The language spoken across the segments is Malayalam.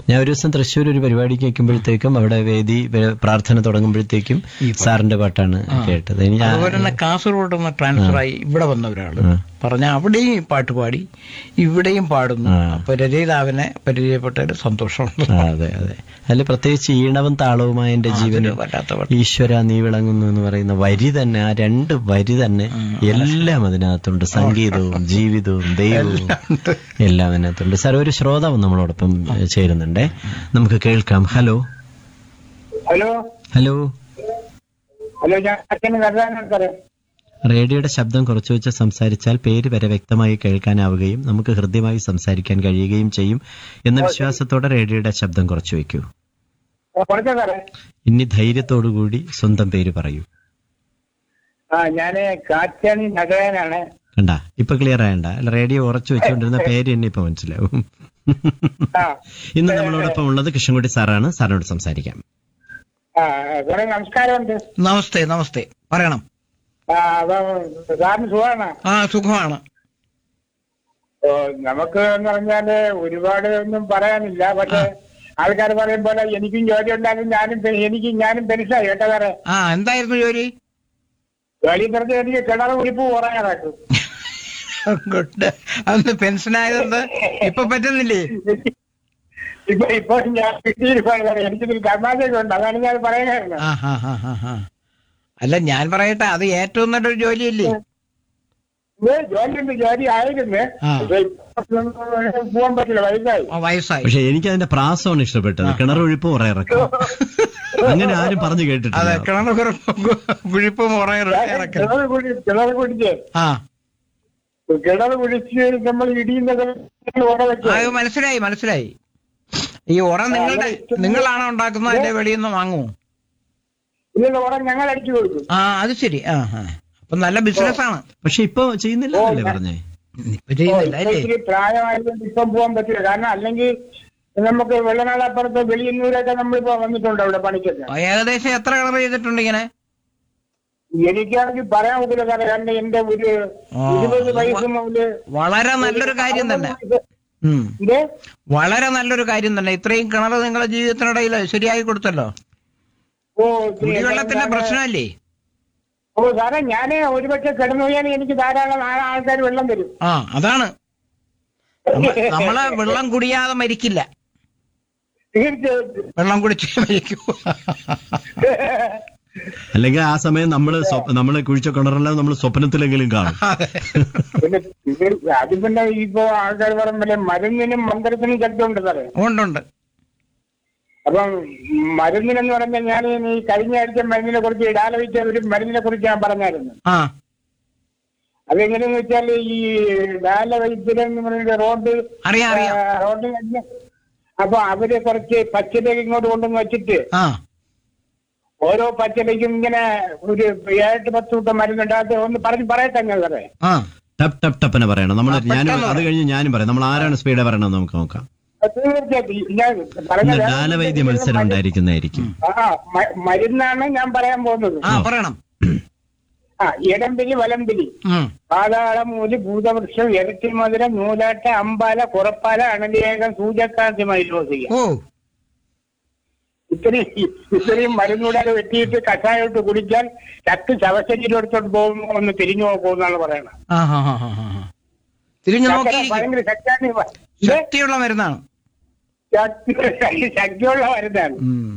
ഞാൻ ഒരു ദിവസം തൃശ്ശൂർ ഒരു പരിപാടിക്ക് വെക്കുമ്പോഴത്തേക്കും അവിടെ വേദി വ- പ്രാർത്ഥന തുടങ്ങുമ്പോഴത്തേക്കും സാറിന്റെ പാട്ടാണ് കേട്ടത് ഇനി ഞാൻ അതുപോലെ തന്നെ കാസർഗോഡ് നിന്ന് ട്രാൻസ്ഫർ ആയി ഇവിടെ വന്ന ഒരാള് പറഞ്ഞ അവിടെയും ഈ പാട്ട് പാടി ഇവിടെയും പാടുന്നു ആ. അപ്പൊ രചയിതാവിനെ പരിചയപ്പെട്ടതിൽ സന്തോഷമുണ്ട് ആ, അതെ അതെ അതിൽ പ്രത്യേകിച്ച് ഈണവും താളവുമായ എന്റെ ജീവന് വല്ലാത്ത പാട്ട്. ഈശ്വര നീ വിളങ്ങുന്നു എന്ന് പറയുന്ന വരി തന്നെ ആ രണ്ട് വരി തന്നെ എല്ലാം അതിനകത്തുണ്ട് സംഗീതവും ജീവിതവും ദൈവവും എല്ലാം അതിനകത്തുണ്ട് സാർ ഒരു ശ്രോതാവ് നമ്മളോടൊപ്പം ഏ, ചേരുന്നുണ്ടേ നമുക്ക് കേൾക്കാം ഹലോ ഹലോ ഹലോ ഹലോ ഞാൻ അച്ഛന് വരദാനാണ് സാറേ റേഡിയോയുടെ ശബ്ദം കുറച്ചു വെച്ച് സംസാരിച്ചാൽ പേര് വരെ വ്യക്തമായി കേൾക്കാനാവുകയും നമുക്ക് ഹൃദ്യമായി സംസാരിക്കാൻ കഴിയുകയും ചെയ്യും എന്ന വിശ്വാസത്തോടെ റേഡിയോയുടെ ശബ്ദം കുറച്ചു വെക്കൂ പറഞ്ഞോ സാറേ ഇനി ധൈര്യത്തോടുകൂടി സ്വന്തം പേര് പറയൂ ആ ഞാന് കാറ്റാണി നഗരനാണ് കണ്ട ഇപ്പൊ ക്ലിയർ ആയണ്ട അല്ല റേഡിയോ ഉറച്ചു വെച്ചുകൊണ്ടിരുന്ന പേര് തന്നെ ഇപ്പൊ മനസ്സിലാവും ആ ഇന്ന് നമ്മളോടൊപ്പം ഉള്ളത് കൃഷ്ണൻകുട്ടി സാറാണ് സാറിനോട് സംസാരിക്കാം ആ സാറേ നമസ്കാരമുണ്ട് നമസ്തേ നമസ്തേ പറയണം ആ അപ്പൊ സാറിന് സുഖമാണ് ആ സുഖമാണ് ഓ, നമുക്ക് എന്ന് പറഞ്ഞാല് ഒരുപാട് ഒന്നും പറയാനില്ല പക്ഷെ ആൾക്കാർ പറയും പോലെ എനിക്കും ജോലി ഉണ്ടാകും ഞാനും പെ- എനിക്കും ഞാനും പെൻഷനായി കേട്ടോ സാറേ ആ എന്തായിരുന്നു ജോലി ജോലി പറഞ്ഞ് എനിക്ക് കിണർ കുടിപ്പ് കുറയാറാക്കും ഗുഡ് അന്ന് പെൻഷനായതുകൊണ്ട് ഇപ്പൊ പറ്റുന്നില്ലേ ഇപ്പൊ ഇപ്പൊ ഞാൻ കിട്ടിയിരിക്കുകയാണ് സാറേ എനിക്കിതിൽ കർമാശയൊക്കെ ഉണ്ട് അതാണ് ഞാൻ പറയാനായിരുന്നു ആ ഹാ ഹാ ഹാ ഹാ അല്ല ഞാൻ പറയട്ടെ അത് ഏറ്റവും നല്ലൊരു ജോലിയല്ലേ ഇത് ജോലിയുണ്ട് ജോലി ആയിരുന്നു ആ. പക്ഷെ ഇപ്പൊ പോകാൻ പറ്റില്ല വയസ്സായി ആ, വയസ്സായി പക്ഷെ എനിക്ക് അതിന്റെ പ്രാസമാണ് ഇഷ്ടപ്പെട്ടത് കിണറൊഴിപ്പ് കുറെ ഇറക്കാം അങ്ങനെ ആരും പറഞ്ഞു അതെ കേട്ടിട്ടില്ല കിണർ കുഴിപ്പ് മുറ ഇറക്കൽ കിണർ കുടി കിണർ കുടിച്ച് ആ കിണർ കുടിച്ച് നമ്മൾ ഇടിയുന്നത് ഓടെ വെച്ചു അത് മനസ്സിലായി മനസ്സിലായി ഈ ഉറ നിങ്ങളുടെ നിങ്ങളാണോ ഉണ്ടാക്കുന്നത് അതിന്റെ വെളിയിൽ നിന്ന് വാങ്ങുമോ ഇതിന്റെ ഓടെ ഞങ്ങൾ അടിച്ചു കൊടുക്കും ആ അത് ശരി ആ ആ അപ്പൊ നല്ല ബിസിനസ് ആണ് പക്ഷെ ഇപ്പൊ ചെയ്യുന്നില്ല എന്നല്ലേ പറഞ്ഞേ ഇപ്പൊ ചെയ്യുന്നില്ല ഇപ്പൊ അല്ലേ ഇത്തിരി പ്രായമായതുകൊണ്ട് ഇപ്പം പോകാൻ പറ്റില്ല കാരണം അല്ലെങ്കിൽ നമുക്ക് വെള്ളനാളപ്പുറത്ത് വെളിയന്നൂരൊക്കെ നമ്മളിപ്പോ വന്നിട്ടുണ്ട് അവിടെ പണിക്കൊക്കെ ആ, ഏകദേശം എത്ര കളർ ചെയ്തിട്ടുണ്ട് ഇങ്ങനെ എനിക്കാണെങ്കിൽ പറയാൻ പറ്റില്ല സാറേ കാരണം എന്റെ ഒരു ആ. ഇരുപത് വയസ്സ് മുതല് വളരെ നല്ലൊരു കാര്യം തന്നെ ഉം. ഇത് വളരെ നല്ലൊരു കാര്യം തന്നെ ഇത്രയും കിണർ നിങ്ങളുടെ ജീവിതത്തിനിടയിൽ ശരിയായി കൊടുത്തല്ലോ ഓ കുടിവെള്ളത്തിന്റെ പ്രശ്നമല്ലേ ഓ സാറേ ഞാന് ഒരുപക്ഷെ കിടന്നു പോയാൽ എനിക്ക് ധാരാളം ആ- ആൾക്കാർ വെള്ളം തരും ആ അതാണ് നമ്മ- നമ്മള് വെള്ളം കുടിയാതെ മരിക്കില്ല തീർച്ചയായിട്ടും വെള്ളം കുടിച്ച് മരിക്കൂ അല്ലെങ്കിൽ ആ സമയം നമ്മള് സ്വപ- നമ്മള് കുഴിച്ച കിണറെല്ലാം നമ്മൾ സ്വപ്നത്തിലെങ്കിലും കാണും പിന്നെ ഇത് അത് പിന്നെ ഇപ്പോ ആൾക്കാർ പറയുമ്പോൾ മരുന്നിനും മന്ത്രത്തിനും ശക്തിയുണ്ട് സാറേ ഉണ്ടുണ്ട് അപ്പം മരുന്നിനെന്ന് പറഞ്ഞാൽ ഞാൻ ഈ കഴിഞ്ഞ ആഴ്ച മരുന്നിനെ കുറിച്ച് ഇടാലോചിച്ച ഒരു മരുന്നിനെ കുറിച്ച് ഞാൻ പറഞ്ഞായിരുന്നു ആ അതെങ്ങനെയെന്ന് വെച്ചാൽ ഈ ഡാലവൈദ്യൻ എന്ന് പറയുന്ന റോഡ് അറിയാം അറിയാം ആ, റോഡ് കഴിഞ്ഞ് അപ്പൊ അവര് കുറച്ച് പച്ചലേക്ക് ഇങ്ങോട്ട് കൊണ്ടുവന്ന് വെച്ചിട്ട് ആ ഓരോ പച്ചലേക്കും ഇങ്ങനെ ഒരു ഏഴെട്ട് പത്ത് കൂട്ടം മരുന്നുണ്ട് അത് ഒന്ന് പറഞ്ഞ് പറയട്ടെ ഞാൻ സാറേ ആ ടപ്പ് ടപ്പ് ടപ്പനെ പറയണം നമ്മൾ ആ, ഞാൻ പെട്ടെന്ന് അത് കഴിഞ്ഞ് ഞാനും പറയാം നമ്മൾ ആരാണ് സ്പീഡ് പറയണത് നമുക്ക് നോക്കാം തീർച്ചയായിട്ടും ഞാൻ പറഞ്ഞ ഇന്ന് ഡാലവൈദ്യ മത്സരം ഉണ്ടായിരിക്കുന്നതായിരിക്കും ആ മ- മരുന്നാണ് ഞാൻ പറയാൻ പോകുന്നത് ആ പറയണം ആ ഇടംപിരി വലംപിരി ഉം. പാതാളമൂല് ഭൂതവൃക്ഷം ഇരട്ടി മധുരം നൂലാട്ട അമ്പാല കുറപ്പാല അണലിയേകം സൂചക്കാന്തി മൈലോസിക ഓ ഇത്രയും ഇത്രയും മരുന്നൂടെ വെട്ടിയിട്ട് കഷായോട്ട് കുടിച്ചാൽ ചത്ത് ശവശരീരം എടുത്തോട്ട് പോകുമ്പോ ഒന്ന് തിരിഞ്ഞു നോക്കുമെന്നാണ് പറയണത് ആ ഹാ ഹാ ഹാ ഹാ തിരിഞ്ഞു നോക്കിയിരിക്കും ഭയങ്കര ശക്തിയാണ് ഈ മ- ഇത് ശക്തിയുള്ള മരുന്നാണ് ശക്തി- ശക്തിയുള്ള മരുന്നാണ് ഉം.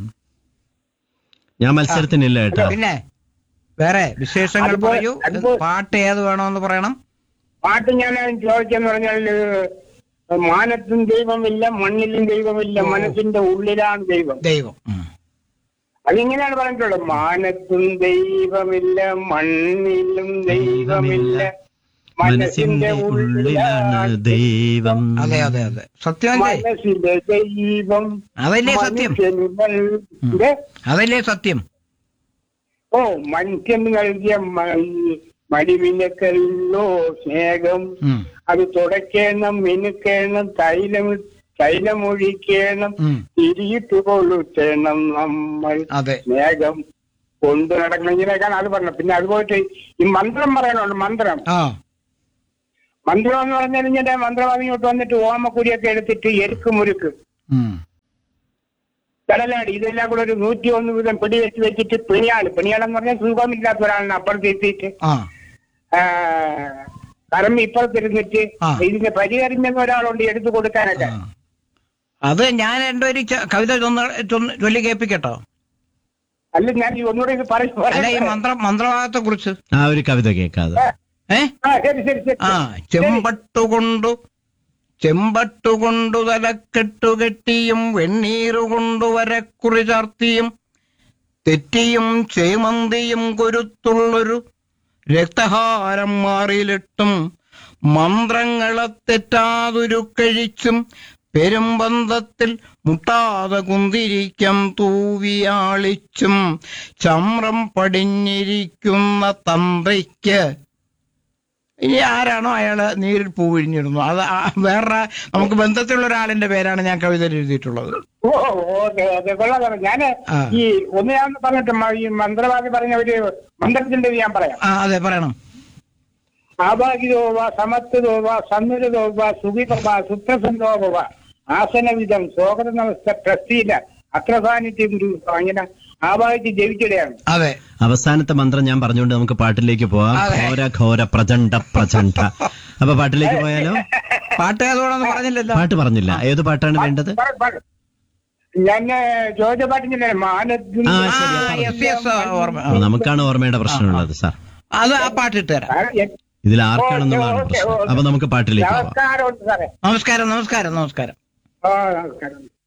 ഞാൻ മത്സരത്തിനില്ല കേട്ടോ പിന്നെ വേറെ വിശേഷങ്ങൾ അതുപോ- പറയൂ അതുപോ- പാട്ട് ഏത് വേണമെന്ന് പറയണം പാട്ട് ഞാൻ ചോദിച്ചെന്ന് പറഞ്ഞാൽ മാനത്തും ദൈവമില്ല മണ്ണിലും ദൈവമില്ല മനസ്സിന്റെ ഉള്ളിലാണ് ദൈവം ദൈവം ഉം. അതിങ്ങനെയാണ് പറഞ്ഞിട്ടുള്ളത് മാനത്തും ദൈവമില്ല മണ്ണിലും ദൈവമില്ല മനസ്സിന്റെ ഉള്ളിലാണ് ദൈവം അതെ അതെ അതെ സത്യമല്ലേ മനസ്സിലെ ദൈവം അതല്ലേ സത്യം മനുഷ്യനുകൾ ഇത് അതല്ലേ സത്യം ഓ മനുഷ്യൻ നൽകിയ മ- ഈ മടിവിലക്കല്ലോ സ്നേഹം ഉം. അത് തുടയ്ക്കണം മിനുക്കണം തൈലം തൈലമൊഴിക്കണം ഉം. തിരിയിട്ട് കൊളുത്തണം നമ്മൾ അതെ സ്നേഹം കൊണ്ടു നടക്കണം ഇങ്ങനെയൊക്കെയാണ് അത് പറഞ്ഞത് പിന്നെ അതുപോയിട്ട് ഈ മന്ത്രം പറയണുണ്ട് മന്ത്രം ആ മന്ത്രം എന്ന് പറഞ്ഞാൽ ഇങ്ങനെ മന്ത്രവാദി ഇങ്ങോട്ട് വന്നിട്ട് ഓമക്കുരിയൊക്കെ എടുത്തിട്ട് എരുക്ക് മുരുക്ക് ഉം. കടലാടി ഇതെല്ലാം കൂടെ ഒരു നൂറ്റി ഒന്ന് വീതം പിടി വെച്ച് വെച്ചിട്ട് പിണിയാള് പിണിയാളെന്ന് പറഞ്ഞാൽ സുഖമില്ലാത്ത ഒരാളാണ് അപ്പുറത്ത് എത്തിയിട്ട് ആ പറമ്പ് ഇപ്പുറത്തിരുന്നിട്ട് ആ. ഇതിന് പരിഹരിഞ്ഞെന്ന ഒരാളുണ്ട് എടുത്തു കൊടുക്കാനൊക്കെ ആ. അത് ഞാൻ എന്റെ ഒരു ച- കവിത ചൊന്ന് ചൊന്ന് ചൊല്ലി കേൾപ്പിക്കട്ടോ അല്ല ഞാൻ ഈ ഒന്നുകൂടെ ഇത് പറയും അല്ല ഈ മന്ത്ര മന്ത്രവാദത്തെ കുറിച്ച് ആ ഒരു കവിത കേൾക്കാതെ ഏ ആ ശരി ശരി ശരി ആ ചെമ്പട്ടുകൊണ്ടു ചെമ്പട്ടുകൊണ്ടു തലക്കെട്ടുകെട്ടിയും വെണ്ണീറുകൊണ്ടു വരക്കുറി ചാർത്തിയും തെറ്റിയും ചേമന്തിയും കൊരുത്തുള്ളൊരു രക്തഹാരം മാറിയിലിട്ടും മന്ത്രങ്ങളെ തെറ്റാതൊരു കഴിച്ചും പെരുമ്പന്തത്തിൽ മുട്ടാതെ കുന്തിരിക്കം തൂവിയാളിച്ചും ചമ്രം പടിഞ്ഞിരിക്കുന്ന തന്ത്രിക്ക് ഇനി ആരാണോ അയാള് നീരിൽ പൂ വിഴിഞ്ഞിരുന്നു അത് ആ- വേറെ നമുക്ക് ബന്ധത്തിലുള്ള ഒരാളിന്റെ പേരാണ് ഞാൻ കവിതയിൽ എഴുതിയിട്ടുള്ളത് ഓ ഓക്കെ ഓക്കെ കൊള്ളാം കൊള്ളാം. ഞാന് ആ. ഈ ഒന്ന് ഞാൻ പറഞ്ഞിട്ട് മ- ഈ മന്ത്രവാദി പറഞ്ഞ ഒരു മന്ത്രത്തിന്റെ ഞാൻ പറയാം ആ അതെ പറയണം ആഭാഗിതോവ സമത്വതോവ സന്നുരതോവ സുഖിതോവ സുപ്രസന്നോവ ആസനവിധം സ്വാഗത നമസ്ത പ്രസ്തീല അത്ര സാന്നിധ്യം രൂപം അങ്ങനെ ആഭാഗിച്ച് ജയിച്ചിടെയാണ് അതെ അവസാനത്തെ മന്ത്രം ഞാൻ പറഞ്ഞുകൊണ്ട് നമുക്ക് പാട്ടിലേക്ക് പോവാം അതെ. ഘോര ഘോര പ്രചണ്ഡ പ്രചണ്ഡ അപ്പൊ പാട്ടിലേക്ക് പോയാലോ പാട്ട് ഏതോടെന്ന് പറഞ്ഞില്ലല്ലോ പാട്ട് പറഞ്ഞില്ല ഏത് പാട്ടാണ് വേണ്ടത് പാട്, പാട്. ഞാൻ ജോജ പാട്ടിന്റെ മാനത്തും ആ, ആ ശരി, ആ, യെസ് യെസ് ഓർമ്മ ഓ, നമുക്കാണ് ഓർമ്മയുടെ പ്രശ്നമുള്ളത് സാർ അത് ആ പാട്ട് ഇട്ട് തരാം ഇതിൽ ആർക്കാണെന്നുള്ളതാണ് ഓക്കെ, പ്രശ്നം ഓക്കെ. അപ്പൊ നമുക്ക് പാട്ടിലേക്ക് പോവാം നമസ്കാരം സാറേ നമസ്കാരം നമസ്കാരം നമസ്കാരം ആ നമസ്കാരം